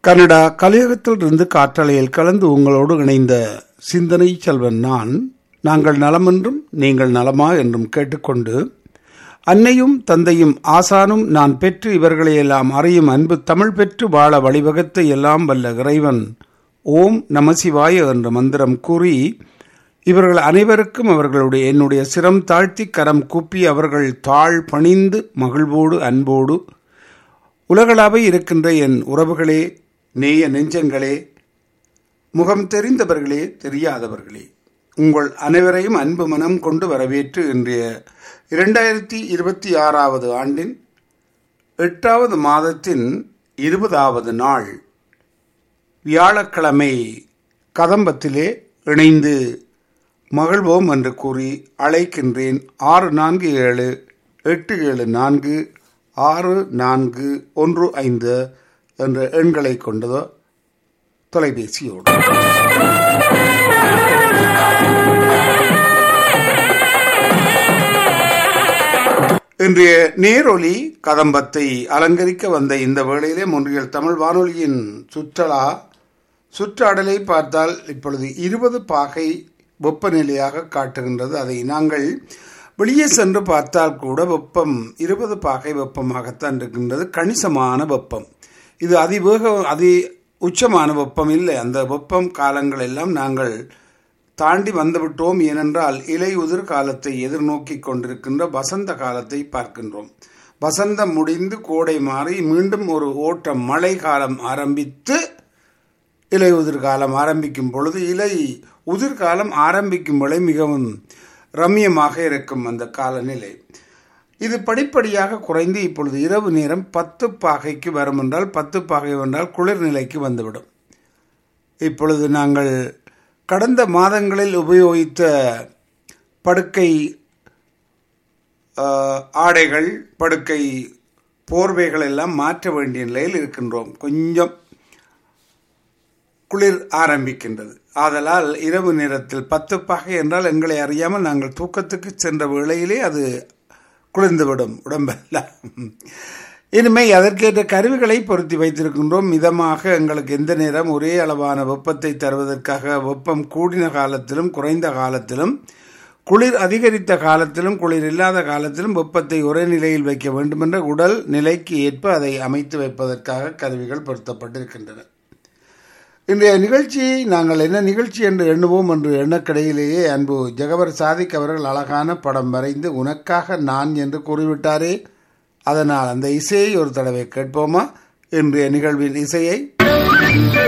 Canada கலியகத்தில் இருந்து காற்றலையில் கலந்து உங்களோடு இணைந்த சிந்தனை செல்வன் நான் நாங்கள் நலமென்றும் நீங்கள் நலமா என்றும் கேட்டுக்கொண்டு அன்னையும் தந்தையும் ஆசானும் நான் பெற்று இவர்களையெல்லாம் அறியும் அன்பு தமிழ் பெற்று வாழ வழிவகுத்த எல்லாம் வல்ல இறைவன் ஓம் நமசிவாய என்ற மந்திரம் கூறி இவர்கள் அனைவருக்கும் அவர்களுடைய என்னுடைய சிரம் தாழ்த்தி கரம் கூப்பி அவர்கள் தாழ் பணிந்து மகிழ்வோடு அன்போடு உலகளாவை இருக்கின்ற என் உறவுகளே நேய நெஞ்சங்களே முகம் தெரிந்தவர்களே தெரியாதவர்களே உங்கள் அனைவரையும் அன்பு மனம் கொண்டு வரவேற்று இன்றைய இரண்டாயிரத்தி இருபத்தி ஆறாவது ஆண்டின் எட்டாவது மாதத்தின் இருபதாவது நாள் வியாழக்கிழமை கதம்பத்திலே இணைந்து மகிழ்வோம் என்று கூறி அழைக்கின்றேன் ஆறு நான்கு ஏழு எட்டு ஏழு நான்கு ஆறு நான்கு ஒன்று ஐந்து என்ற எண்களை கொண்டதோ தொலைபேசியோடு இன்றைய நேரொலி கதம்பத்தை அலங்கரிக்க வந்த இந்த வேளையிலே முன்றியல் தமிழ் வானொலியின் சுற்றலா சுற்றாடலை பார்த்தால் இப்பொழுது இருபது பாகை வெப்பநிலையாக காட்டுகின்றது அதை நாங்கள் வெளியே சென்று பார்த்தால் கூட வெப்பம் இருபது பாகை வெப்பமாகத்தான் இருக்கின்றது கணிசமான வெப்பம் இது அதிவேக அதி உச்சமான வெப்பம் இல்லை அந்த வெப்பம் காலங்கள் எல்லாம் நாங்கள் தாண்டி வந்துவிட்டோம் ஏனென்றால் இலை உதிர் காலத்தை எதிர்நோக்கி கொண்டிருக்கின்ற வசந்த காலத்தை பார்க்கின்றோம் வசந்தம் முடிந்து கோடை மாறி மீண்டும் ஒரு ஓட்டம் மழை காலம் ஆரம்பித்து இலை உதிர் காலம் ஆரம்பிக்கும் பொழுது இலை உதிர் காலம் ஆரம்பிக்கும் வேளை மிகவும் ரம்யமாக இருக்கும் அந்த காலநிலை இது படிப்படியாக குறைந்து இப்பொழுது இரவு நேரம் பத்து பாகைக்கு வரும் என்றால் பத்து பாகை வந்தால் குளிர்நிலைக்கு வந்துவிடும் இப்பொழுது நாங்கள் கடந்த மாதங்களில் உபயோகித்த படுக்கை ஆடைகள் படுக்கை போர்வைகள் எல்லாம் மாற்ற வேண்டிய நிலையில் இருக்கின்றோம் கொஞ்சம் குளிர் ஆரம்பிக்கின்றது ஆதலால் இரவு நேரத்தில் பத்து பகை என்றால் எங்களை அறியாமல் நாங்கள் தூக்கத்துக்கு சென்ற வேளையிலே அது குளிர்ந்துவிடும் உடம்பெல்லாம் இனிமே அதற்கேற்ற கருவிகளை பொருத்தி வைத்திருக்கின்றோம் மிதமாக எங்களுக்கு எந்த நேரம் ஒரே அளவான வெப்பத்தை தருவதற்காக வெப்பம் கூடின காலத்திலும் குறைந்த காலத்திலும் குளிர் அதிகரித்த காலத்திலும் குளிர் இல்லாத காலத்திலும் வெப்பத்தை ஒரே நிலையில் வைக்க வேண்டுமென்ற உடல் நிலைக்கு ஏற்ப அதை அமைத்து வைப்பதற்காக கருவிகள் பொருத்தப்பட்டிருக்கின்றன இன்றைய நிகழ்ச்சியை நாங்கள் என்ன நிகழ்ச்சி என்று எண்ணுவோம் என்று எண்ணக்கடையிலேயே அன்பு ஜெகவர் சாதிக் அவர்கள் அழகான படம் வரைந்து உனக்காக நான் என்று கூறிவிட்டாரே அதனால் அந்த இசையை ஒரு தடவை கேட்போமா இன்றைய நிகழ்வின் இசையை